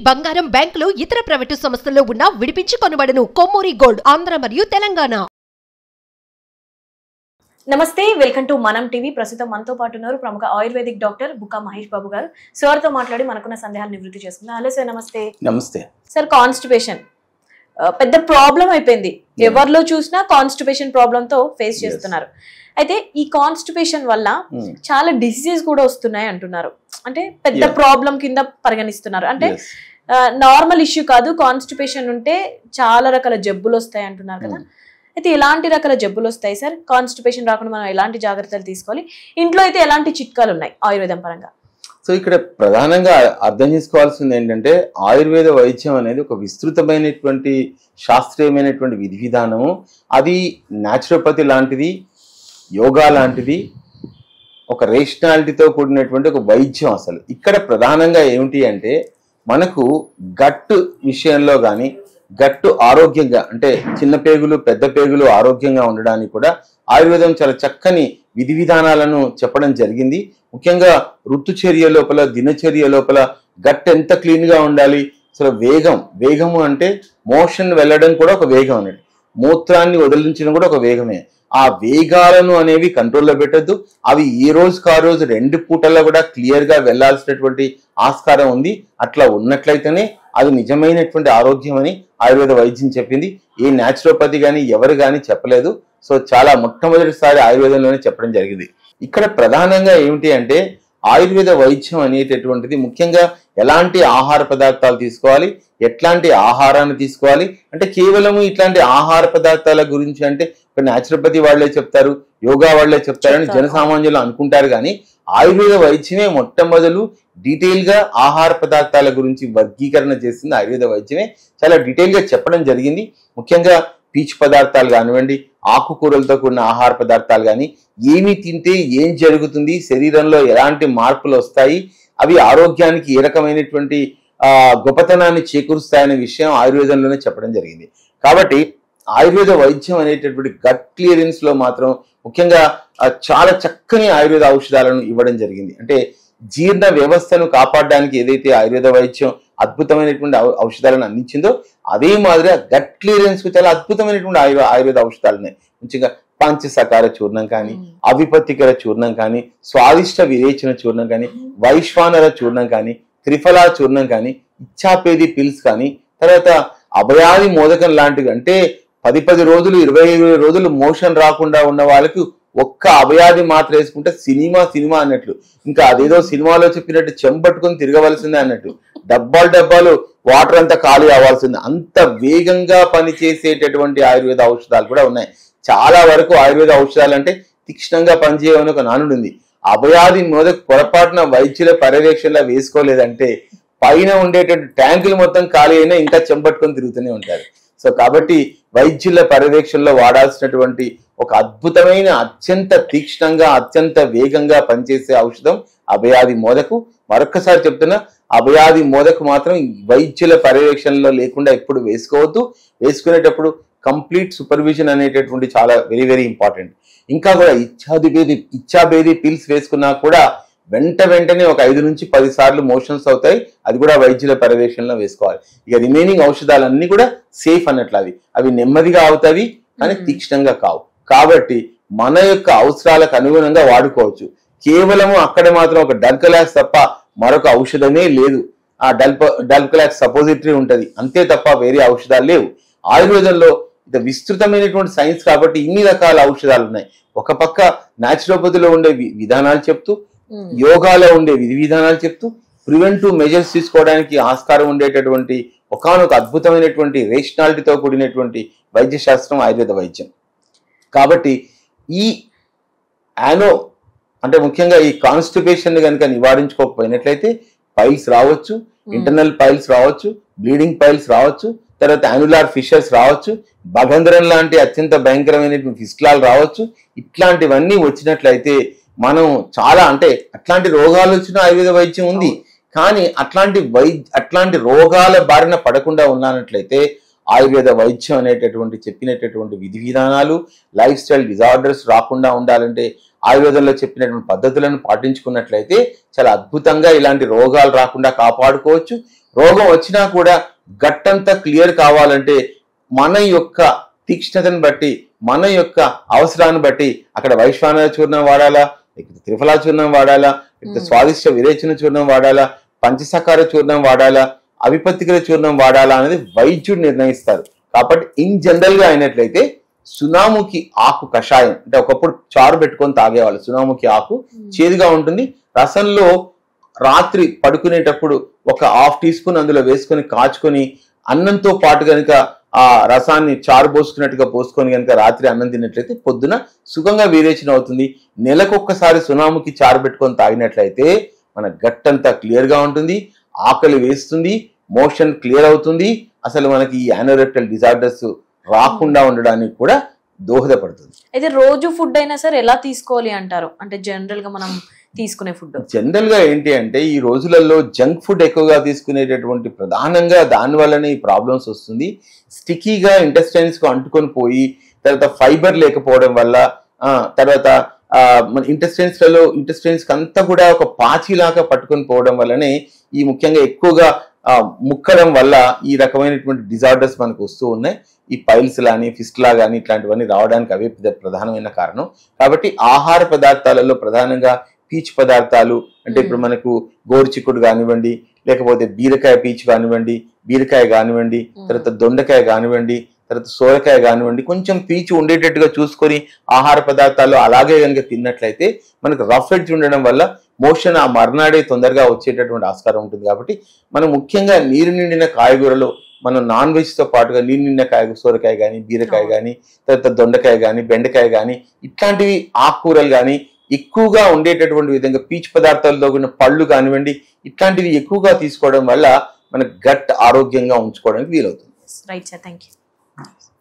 బంగారం బ్యాంకులు ఇతర ప్రైవేటు సంస్థల్లో ఉన్న విడిపించి కొనబడను కొమ్మూరి గోల్డ్ ఆంధ్ర మరియు తెలంగాణ నమస్తే వెల్కమ్ టు మనం టీవీ ప్రస్తుతం మనతో పాటు ఉన్నారు ప్రముఖ ఆయుర్వేదిక్ డాక్టర్ బుకా మహేష్ బాబు గారు సార్తో మాట్లాడి మనకున్న సందేహాలు నివృత్తి చేసుకుందాం హలో సార్ నమస్తే నమస్తే సార్ కాన్స్టిపేషన్ పెద్ద ప్రాబ్లం అయిపోయింది Yeah. ఎవరిలో చూసినా కాన్స్టిపేషన్ ప్రాబ్లమ్ తో ఫేస్ Yes. చేస్తున్నారు అయితే ఈ కాన్స్టిపేషన్ వల్ల Hmm. చాలా డిసీజెస్ కూడా వస్తున్నాయి అంటున్నారు అంటే పెద్ద Yeah. ప్రాబ్లం కింద పరిగణిస్తున్నారు అంటే Yes. నార్మల్ ఇష్యూ కాదు కాన్స్టిపేషన్ ఉంటే చాలా రకాల జబ్బులు వస్తాయి అంటున్నారు కదా Hmm. అయితే ఎలాంటి రకాల జబ్బులు వస్తాయి సార్ కాన్స్టిపేషన్ రాకుండా మనం ఎలాంటి జాగ్రత్తలు తీసుకోవాలి ఇంట్లో అయితే ఎలాంటి చిట్కాలు ఉన్నాయి ఆయుర్వేదం పరంగా సో ఇక్కడ ప్రధానంగా అర్థం చేసుకోవాల్సింది ఏంటంటే ఆయుర్వేద వైద్యం అనేది ఒక విస్తృతమైనటువంటి శాస్త్రీయమైనటువంటి విధి విధానము అది న్యాచురోపతి లాంటిది యోగా లాంటిది ఒక రేషనాలిటీతో కూడినటువంటి ఒక వైద్యం అసలు ఇక్కడ ప్రధానంగా ఏమిటి అంటే మనకు గట్టు విషయంలో కానీ గట్టు ఆరోగ్యంగా అంటే చిన్న పేగులు పెద్ద పేగులు ఆరోగ్యంగా ఉండడానికి కూడా ఆయుర్వేదం చాలా చక్కని విధి విధానాలను చెప్పడం జరిగింది ముఖ్యంగా ఋతుచర్య లోపల దినచర్య లోపల గట్ ఎంత క్లీన్ గా ఉండాలి అసలు వేగం వేగము అంటే మోషన్ వెళ్ళడం కూడా ఒక వేగం అన్నట్టు మూత్రాన్ని వదిలించడం కూడా ఒక వేగమే ఆ వేగాలను అనేవి కంట్రోల్లో పెట్టద్దు అవి ఈ రోజుకు ఆ రోజు రెండు పూటల్లో కూడా క్లియర్ గా వెళ్లాల్సినటువంటి ఆస్కారం ఉంది అట్లా ఉన్నట్లయితేనే అది నిజమైనటువంటి ఆరోగ్యం అని ఆయుర్వేద వైద్యం చెప్పింది ఏ న్యాచురోపతి కానీ ఎవరు కానీ చెప్పలేదు సో చాలా మొట్టమొదటిసారి ఆయుర్వేదంలోనే చెప్పడం జరిగింది ఇక్కడ ప్రధానంగా ఏమిటి అంటే ఆయుర్వేద వైద్యం అనేటటువంటిది ముఖ్యంగా ఎలాంటి ఆహార పదార్థాలు తీసుకోవాలి ఎట్లాంటి ఆహారాన్ని తీసుకోవాలి అంటే కేవలము ఇట్లాంటి ఆహార పదార్థాల గురించి అంటే ఒక న్యాచురోపతి వాళ్ళే చెప్తారు యోగా వాళ్ళే చెప్తారని చెప్తారు. జనసామాన్యులు అనుకుంటారు కానీ ఆయుర్వేద వైద్యమే మొట్టమొదలు డీటెయిల్ గా ఆహార పదార్థాల గురించి వర్గీకరణ చేసింది ఆయుర్వేద వైద్యమే చాలా డీటెయిల్ గా చెప్పడం జరిగింది ముఖ్యంగా పీచు పదార్థాలు కానివ్వండి ఆకుకూరలతో కూడిన ఆహార పదార్థాలు కానీ ఏమి తింటే ఏం జరుగుతుంది శరీరంలో ఎలాంటి మార్పులు వస్తాయి అవి ఆరోగ్యానికి ఏ రకమైనటువంటి ఆ, గొప్పతనాన్ని చేకూరుస్తాయనే విషయం ఆయుర్వేదంలోనే చెప్పడం జరిగింది కాబట్టి ఆయుర్వేద వైద్యం అనేటటువంటి గట్ క్లియరెన్స్ లో మాత్రం ముఖ్యంగా ఆ, చాలా చక్కని ఆయుర్వేద ఔషధాలను ఇవ్వడం జరిగింది అంటే జీర్ణ వ్యవస్థను కాపాడడానికి ఏదైతే ఆయుర్వేద వైద్యం అద్భుతమైనటువంటి ఔ- ఔషధాలను అందించిందో అదే మాదిరిగా గట్ క్లియరెన్స్ కు చాలా అద్భుతమైనటువంటి ఆయుర్వేద ఆయుర్వేద ఔషధాలు ఉన్నాయి ముఖ్యంగా పంచసకార చూర్ణం కానీ అవిపత్తికర చూర్ణం కానీ స్వాదిష్ట విరేచన చూర్ణం కానీ వైశ్వానర చూర్ణం కానీ త్రిఫలా చూర్ణం కానీ ఇచ్చాపేది పిల్స్ కానీ తర్వాత అభయాది మోదకం లాంటివి అంటే పది పది రోజులు ఇరవై ఇరవై రోజులు మోషన్ రాకుండా ఉన్న వాళ్ళకి ఒక్క అభయాది మాత్ర వేసుకుంటే సినిమా సినిమా అన్నట్లు ఇంకా అదేదో సినిమాలో చెప్పినట్టు చెంపట్టుకుని తిరగవలసిందే అన్నట్టు డబ్బాలు డబ్బాలు వాటర్ అంతా ఖాళీ అవ్వాల్సింది అంత వేగంగా పనిచేసేటటువంటి ఆయుర్వేద ఔషధాలు కూడా ఉన్నాయి చాలా వరకు ఆయుర్వేద ఔషధాలు అంటే తీక్షణంగా పనిచేయమని ఒక నానుడు ఉంది అభయాది మొదటి పొరపాటున వైద్యుల పర్యవేక్షణలో వేసుకోలేదంటే పైన ఉండేటువంటి ట్యాంకులు మొత్తం ఖాళీ అయినా ఇంకా చెంపట్టుకొని తిరుగుతూనే ఉంటారు సో కాబట్టి వైద్యుల పర్యవేక్షణలో వాడాల్సినటువంటి ఒక అద్భుతమైన అత్యంత తీక్షణంగా అత్యంత వేగంగా పనిచేసే ఔషధం అభయాది మోదకు మరొక్కసారి చెప్తున్నా అభయాది మోదకు మాత్రం వైద్యుల పర్యవేక్షణలో లేకుండా ఎప్పుడు వేసుకోవద్దు వేసుకునేటప్పుడు కంప్లీట్ సూపర్విజన్ అనేటటువంటి చాలా వెరీ వెరీ ఇంపార్టెంట్ ఇంకా కూడా ఇచ్చాదిబేది ఇచ్చాబేది పిల్స్ వేసుకున్నా కూడా వెంట వెంటనే ఒక ఐదు నుంచి పది సార్లు మోషన్స్ అవుతాయి అది కూడా వైద్యుల పర్యవేక్షణలో వేసుకోవాలి ఇక రిమైనింగ్ ఔషధాలన్నీ కూడా సేఫ్ అన్నట్లు అవి అవి నెమ్మదిగా అవుతాయి కానీ మ్మ్. తీక్షణంగా కావు కాబట్టి మన యొక్క అవసరాలకు అనుగుణంగా వాడుకోవచ్చు కేవలము అక్కడ మాత్రం ఒక డల్కలాక్స్ తప్ప మరొక ఔషధమే లేదు ఆ డల్ప డల్కలాక్స్ సపోజిటరీ ఉంటది అంతే తప్ప వేరే ఔషధాలు లేవు ఆయుర్వేదంలో ఇంత విస్తృతమైనటువంటి సైన్స్ కాబట్టి ఇన్ని రకాల ఔషధాలు ఉన్నాయి ఒక పక్క న్యాచురోపతిలో ఉండే వి- విధానాలు చెప్తూ ఉమ్. యోగాలో ఉండే విధి విధానాలు చెప్తూ ప్రివెంటివ్ మెజర్స్ తీసుకోవడానికి ఆస్కారం ఉండేటటువంటి ఒకనొక అద్భుతమైనటువంటి రేషనాలిటీతో కూడినటువంటి వైద్య శాస్త్రం ఆయుర్వేద వైద్యం కాబట్టి ఈ యానో అంటే ముఖ్యంగా ఈ కాన్స్టిపేషన్ కనుక నివారించుకోకపోయినట్లయితే పైల్స్ రావచ్చు ఇంటర్నల్ పైల్స్ రావచ్చు బ్లీడింగ్ పైల్స్ రావచ్చు తర్వాత యానులార్ ఫిషర్స్ రావచ్చు భగంధరం లాంటి అత్యంత భయంకరమైనటువంటి ఫిస్ట్లాలు రావచ్చు ఇట్లాంటివన్నీ వచ్చినట్లయితే మనం చాలా అంటే అట్లాంటి రోగాలు వచ్చిన ఆయుర్వేద వైద్యం ఉంది కానీ అట్లాంటి వై అట్లాంటి రోగాల బారిన పడకుండా ఉన్నట్లయితే ఆయుర్వేద వైద్యం అనేటటువంటి చెప్పినటువంటి విధి విధానాలు లైఫ్ స్టైల్ డిజార్డర్స్ రాకుండా ఉండాలంటే ఆయుర్వేదంలో చెప్పినటువంటి పద్ధతులను పాటించుకున్నట్లయితే చాలా అద్భుతంగా ఇలాంటి రోగాలు రాకుండా కాపాడుకోవచ్చు రోగం వచ్చినా కూడా గట్టంతా క్లియర్ కావాలంటే మన యొక్క తీక్ష్ణతను బట్టి మన యొక్క అవసరాన్ని బట్టి అక్కడ వైశ్వానర చూర్ణం వాడాలా లేకపోతే త్రిఫలా చూర్ణం వాడాలా లేకపోతే మ్మ్. స్వాదిష్ట విరేచన చూర్ణం వాడాలా పంచసకార చూర్ణం వాడాలా అవిపత్తికర చూర్ణం వాడాలా అనేది వైద్యుడు నిర్ణయిస్తారు కాబట్టి ఇన్ జనరల్ గా అయినట్లయితే సునాముఖి ఆకు కషాయం అంటే ఒకప్పుడు చారు పెట్టుకొని తాగేవాళ్ళు సునాముఖి ఆకు చేదుగా ఉంటుంది రసంలో రాత్రి పడుకునేటప్పుడు ఒక హాఫ్ టీ స్పూన్ అందులో వేసుకొని కాచుకొని అన్నంతో పాటు కనుక ఆ రసాన్ని చారు పోసుకున్నట్టుగా పోసుకొని కనుక రాత్రి అన్నం తిన్నట్లయితే పొద్దున సుఖంగా వీరేచన అవుతుంది నెలకొక్కసారి సునాముకి చారు పెట్టుకొని తాగినట్లయితే మన గట్టంతా క్లియర్ గా ఉంటుంది ఆకలి వేస్తుంది మోషన్ క్లియర్ అవుతుంది అసలు మనకి ఈ యానోరెక్టల్ డిజార్డర్స్ రాకుండా ఉండడానికి కూడా దోహదపడుతుంది అయితే రోజు ఫుడ్ అయినా సరే ఎలా తీసుకోవాలి అంటారు అంటే జనరల్ గా మనం తీసుకునే ఫుడ్ జనరల్ గా ఏంటి అంటే ఈ రోజులలో జంక్ ఫుడ్ ఎక్కువగా తీసుకునేటటువంటి ప్రధానంగా దాని వల్లనే ఈ ప్రాబ్లమ్స్ వస్తుంది స్టికీగా ఇంటెస్టైన్స్ కు అంటుకొని పోయి తర్వాత ఫైబర్ లేకపోవడం వల్ల ఆ, తర్వాత ఆ, మన ఇంటెస్టైన్స్ లలో ఇంటెస్టైన్స్ అంతా కూడా ఒక పాచిలాగా పట్టుకొని పోవడం వల్లనే ఈ ముఖ్యంగా ఎక్కువగా ఆ, ముక్కడం వల్ల ఈ రకమైనటువంటి డిజార్డర్స్ మనకు వస్తూ ఉన్నాయి ఈ పైల్స్ లాని ఫిస్ట్లా కానీ ఇట్లాంటివన్నీ రావడానికి అవే పెద్ద ప్రధానమైన కారణం కాబట్టి ఆహార పదార్థాలలో ప్రధానంగా పీచు పదార్థాలు అంటే ఇప్పుడు మనకు గోరుచిక్కుడు కానివ్వండి లేకపోతే బీరకాయ పీచు కానివ్వండి బీరకాయ కానివ్వండి తర్వాత దొండకాయ కానివ్వండి తర్వాత సోరకాయ కానివ్వండి కొంచెం పీచు ఉండేటట్టుగా చూసుకొని ఆహార పదార్థాలు అలాగే కనుక తిన్నట్లయితే మనకు రఫ్ ఎడ్జ్ ఉండడం వల్ల మోషన్ ఆ మర్నాడే తొందరగా వచ్చేటటువంటి ఆస్కారం ఉంటుంది కాబట్టి మనం ముఖ్యంగా నీరు నిండిన కాయగూరలు మనం నాన్ వెజ్ తో పాటుగా నీరు నిండిన కాయ సోరకాయ కానీ బీరకాయ కానీ తర్వాత దొండకాయ కానీ బెండకాయ కానీ ఇట్లాంటివి ఆకుకూరలు కానీ ఎక్కువగా ఉండేటటువంటి విధంగా పీచు పదార్థాలతో కూడిన పళ్ళు కానివ్వండి ఇట్లాంటివి ఎక్కువగా తీసుకోవడం వల్ల మన గట్ ఆరోగ్యంగా ఉంచుకోవడానికి వీలవుతుంది రైట్ సార్ థ్యాంక్ యూ